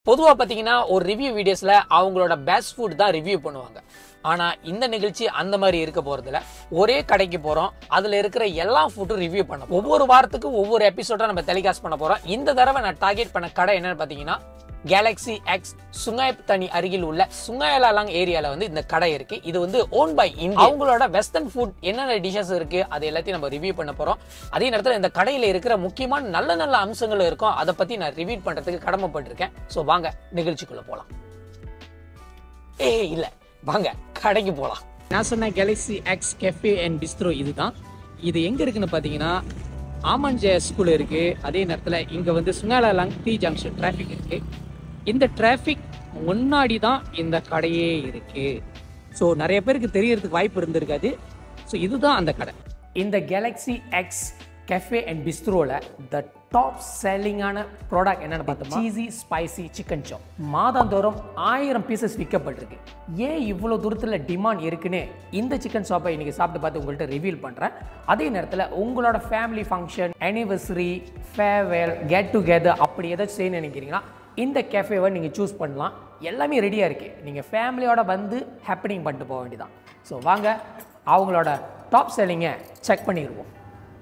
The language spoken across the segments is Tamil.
பொதுவாக பார்த்தீங்கன்னா ஒரு ரிவ்யூ வீடியோஸில் அவங்களோட பெஸ்ட் ஃபுட் தான் ரிவ்யூ பண்ணுவாங்க ஆனால் இந்த நிகழ்ச்சி அந்த மாதிரி இருக்க போகிறதில்ல ஒரே கடைக்கு போகிறோம் அதில் இருக்கிற எல்லா ஃபுட்டும் ரிவ்யூ பண்ண ஒவ்வொரு வாரத்துக்கும் ஒவ்வொரு எபிசோடாக நம்ம டெலிகாஸ்ட் பண்ண போகிறோம் இந்த தடவை நான் டார்கெட் பண்ண கடை என்னன்னு பார்த்தீங்கன்னா கேலக்ஸி எக்ஸ் சுங்காய் தனி அருகில் உள்ள சுங்காயலாங் ஏரியால வந்து இந்த கடை இருக்கு இது வந்து ஓன் பை இந்தியா அவங்களோட வெஸ்டர்ன் ஃபுட் என்னென்ன டிஷஸ் இருக்கு அது எல்லாத்தையும் நம்ம ரிவ்யூ பண்ண போறோம் அதே நேரத்தில் இந்த கடையில இருக்கிற முக்கியமான நல்ல நல்ல அம்சங்கள் இருக்கும் அதை பத்தி நான் ரிவ்யூ பண்றதுக்கு கடமைப்பட்டிருக்கேன் ஸோ வாங்க நிகழ்ச்சிக்குள்ள போலாம் ஏ இல்ல வாங்க கடைக்கு போலாம் நான் சொன்ன Galaxy X cafe and bistro இதுதான் இது எங்க இருக்குன்னு பாத்தீங்கன்னா ஆமன்ஜே ஸ்கூல் இருக்கு அதே நேரத்தில் இங்க வந்து சுங்காலாங் டி ஜங்ஷன் டிராஃபிக் இருக்கு இந்த டிராஃபிக் முன்னாடி தான் இந்த கடையே இருக்கு ஸோ நிறைய பேருக்கு தெரியறதுக்கு வாய்ப்பு இருந்திருக்காது ஸோ இதுதான் அந்த கடை இந்த கேலக்ஸி எக்ஸ் கெஃபே அண்ட் பிஸ்ட்ரோவில் த டாப் செல்லிங்கான ப்ராடக்ட் என்னன்னு பார்த்தோம் சீசி ஸ்பைசி சிக்கன் சாப் மாதந்தோறும் ஆயிரம் பீசஸ் விற்கப்பட்டிருக்கு ஏன் இவ்வளோ தூரத்தில் டிமாண்ட் இருக்குன்னு இந்த சிக்கன் ஷாப்பை இன்னைக்கு சாப்பிட்டு பார்த்து உங்கள்கிட்ட ரிவீல் பண்ணுறேன் அதே நேரத்தில் உங்களோட family function anniversary farewell get together அப்படி ஏதாச்சும் செய்யணும்னு நினைக்கிறீங்கன்னா இந்த கேஃபேவை நீங்கள் சூஸ் பண்ணலாம் எல்லாமே ரெடியாக இருக்குது நீங்கள் ஃபேமிலியோட வந்து ஹேப்பனிங் பண்ணிட்டு போக வேண்டியதான் ஸோ வாங்க அவங்களோட டாப் செல்லிங்கை செக் பண்ணிடுவோம்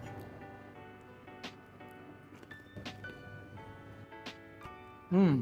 ம்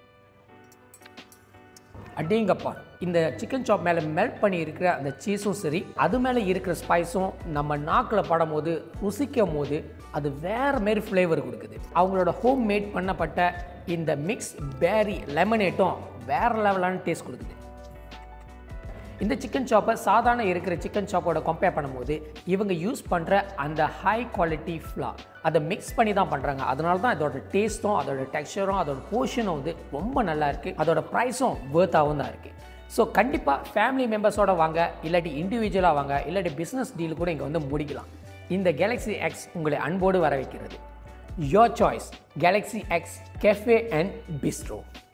அடேங்கப்பா இந்த சிக்கன் சாப் மேலே மெல்ட் பண்ணி இருக்கிற அந்த சீஸும் சரி அது மேலே இருக்கிற ஸ்பைஸும் நம்ம நாக்கில் படும்போது ருசிக்கும் போது அது வேறு மாரி ஃப்ளேவர் கொடுக்குது அவங்களோட ஹோம் மேட் பண்ணப்பட்ட இந்த மிக்ஸ் பேரி லெமனேட்டும் வேறு லெவலான டேஸ்ட் கொடுக்குது இந்த சிக்கன் சாப்பை சாதாரண இருக்கிற சிக்கன் சாப்போட கம்பேர் பண்ணும்போது இவங்க யூஸ் பண்ணுற அந்த ஹை குவாலிட்டி ஃப்ளா அதை மிக்ஸ் பண்ணி தான் பண்ணுறாங்க அதனால தான் இதோட டேஸ்ட்டும் அதோட டெக்ஸ்சரும் அதோட போர்ஷனும் வந்து ரொம்ப நல்லா இருக்குது அதோட ப்ரைஸும் வேர்த்தாகவும் தான் இருக்குது ஸோ கண்டிப்பாக ஃபேமிலி மெம்பர்ஸோட வாங்க இல்லாட்டி இண்டிவிஜுவலாக வாங்க இல்லாட்டி பிஸ்னஸ் டீல் கூட இங்கே வந்து முடிக்கலாம் இந்த கேலக்ஸி எக்ஸ் உங்களை அன்போடு வர வைக்கிறது your choice Galaxy X cafe and bistro